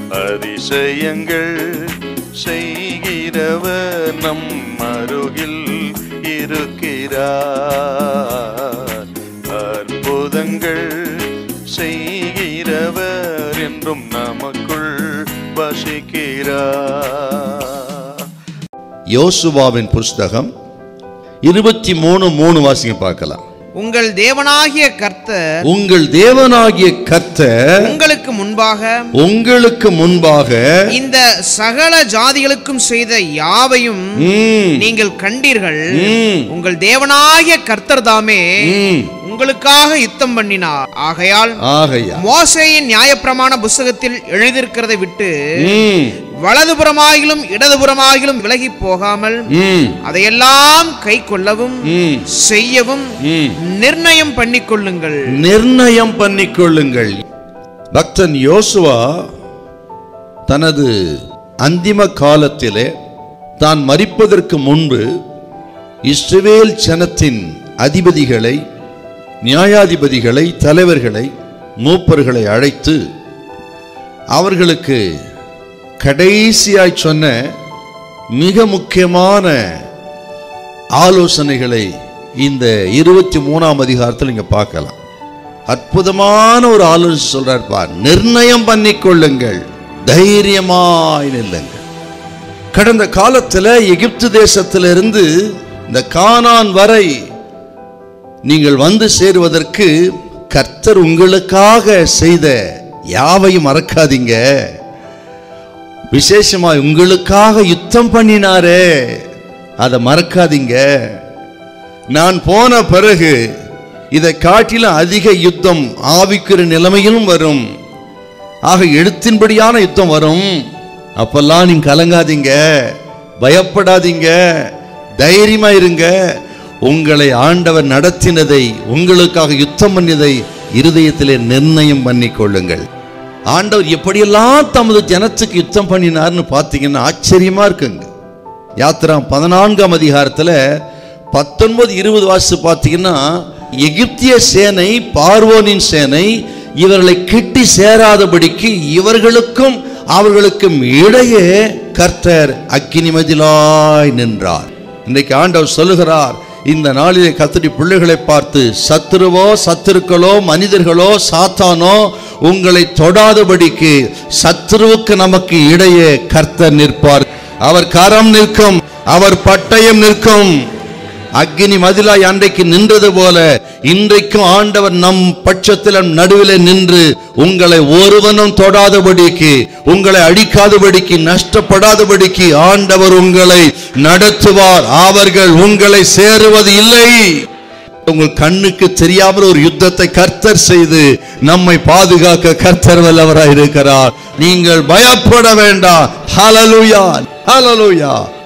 அதிசயங்கள் செய்கிறவர் நம் அருகில் இருக்கிறார் அற்புதங்கள் செய்கிறவர் என்றும் நமக்குள் வசிக்கிறார் யோசுவாவின் புஸ்தகம் இருபத்தி மூணு மூணு வாசிங்க பார்க்கலாம் உங்கள் தேவனாகிய கர்த்தர் உங்கள் தேவனாகிய கர்த்தர் உங்களுக்கு முன்பாக உங்களுக்கு முன்பாக இந்த சகல ஜாதிகளுக்கும் செய்த யாவையும் ம், நீங்கள் கண்டீர்கள் ம், உங்கள் தேவனாகிய கர்த்தர் தாமே ம், உங்களுக்காக யுத்தம் பண்ணினார் ஆகையால் ஆகையா மோசேயின் நியாயப்பிரமாண புஸ்தகத்தில் எழுதியிருக்கிறதை விட்டு ம், வலதுபுறமாகிலும் இடதுபுறமாகிலும் விலகி போகாமல் ம், அதையெல்லாம் கை கொள்ளவும் ம், செய்யவும் ம். நிர்ணயம் பண்ணிக்கொள்ளுங்கள் நிர்ணயம் பண்ணிக்கொள்ளுங்கள் பக்தன் யோசுவா தனது அந்திம காலத்திலே தான் மரிப்பதற்கு முன்பு இஸ்ரவேல் ஜனத்தின் அதிபதிகளை நியாயாதிபதிகளை தலைவர்களை மூப்பர்களை அழைத்து அவர்களுக்கு கடைசியாய் சொன்ன மிக முக்கியமான ஆலோசனைகளை இந்த இருபத்தி மூணாம் அதிகாரத்தில் நீங்க பார்க்கலாம் அற்புதமான ஒரு ஆலோசனை சொல்றார் பார் நிர்ணயம் பண்ணிக்கொள்ளுங்கள் தைரியமாய் நில்லுங்கள் கடந்த காலத்துல எகிப்து தேசத்திலிருந்து இந்த கானான் வரை நீங்கள் வந்து சேருவதற்கு கர்த்தர் உங்களுக்காக செய்த யாவையும் மறக்காதீங்க விசேஷமா உங்களுக்காக யுத்தம் பண்ணினாரே அதை மறக்காதீங்க நான் போன பிறகு இதை காட்டிலும் அதிக யுத்தம் ஆவிக்கிற நிலைமையிலும் வரும் ஆக எழுத்தின்படியான யுத்தம் வரும் அப்பெல்லாம் நீங்க கலங்காதீங்க பயப்படாதீங்க தைரியமா இருங்க உங்களை ஆண்டவர் நடத்தினதை உங்களுக்காக யுத்தம் பண்ணியதை இருதயத்திலே நிர்ணயம் பண்ணிக்கொள்ளுங்கள் ஆண்டவர் எப்படியெல்லாம் தமது ஜனத்துக்கு யுத்தம் பண்ணினார்னு பார்த்தீங்கன்னா ஆச்சரியமா இருக்குங்க யாத்திரா பதினான்காம் அதிகாரத்துல பத்தொன்பது இருபது வாசி பார்த்தீங்கன்னா எகிப்திய சேனை பார்வோனின் சேனை இவர்களை கிட்டி சேராதபடிக்கு இவர்களுக்கும் அவர்களுக்கும் இடையே கர்த்தர் அக்கினி மதிலாய் நின்றார் இன்றைக்கு ஆண்டவர் சொல்லுகிறார் இந்த நாளிலே கத்தடி பிள்ளைகளை பார்த்து சத்துருவோ சத்துருக்களோ மனிதர்களோ சாத்தானோ உங்களை தொடாதபடிக்கு சத்துருவுக்கு நமக்கு இடையே கர்த்தர் நிற்பார் அவர் கரம் நிற்கும் அவர் பட்டயம் நிற்கும் அக்னி மதிலாய் அன்றைக்கு நின்றது போல இன்றைக்கும் ஆண்டவர் நம் பட்சத்தில் நடுவில் நின்று உங்களை ஒருவனும் தொடாதபடிக்கு உங்களை அடிக்காதபடிக்கு நஷ்டப்படாதபடிக்கு ஆண்டவர் உங்களை நடத்துவார் அவர்கள் உங்களை சேருவது இல்லை உங்கள் கண்ணுக்கு தெரியாமல் ஒரு யுத்தத்தை கர்த்தர் செய்து நம்மை பாதுகாக்க கர்த்தர் வல்லவராய் இருக்கிறார் நீங்கள் பயப்பட வேண்டாம் ஹalleluya ஹalleluya